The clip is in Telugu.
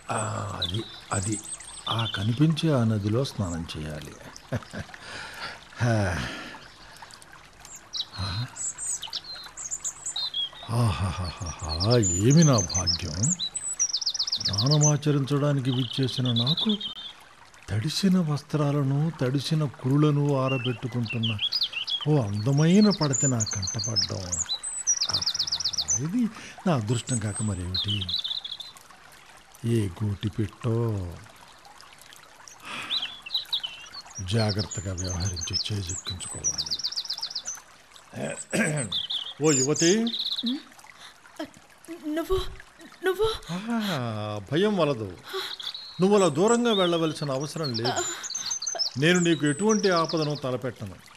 ఆ, అది అది ఆ కనిపించే ఆ నదిలో స్నానం చేయాలి హా. ఆహాహాహాహా, ఏమి నా భాగ్యం స్నానమాచరించడానికి విచ్చేసిన నాకు తడిసిన వస్త్రాలను తడిసిన కురులను ఆరబెట్టుకుంటున్న ఓ అందమైన పడత నా కంటపడ్డం ఆహా, ఇది నా అదృష్టం కాక మరేమిటి ఏ గూటి పెట్టో జాగ్రత్తగా వ్యవహరించి చేజెక్కించుకోవాలి ఓ యువతి నువ్వు నువ్వు ఆహా, భయం వలదు నువ్వు అలా దూరంగా వెళ్ళవలసిన అవసరం లేదు నేను నీకు ఎటువంటి ఆపదను తలపెట్టను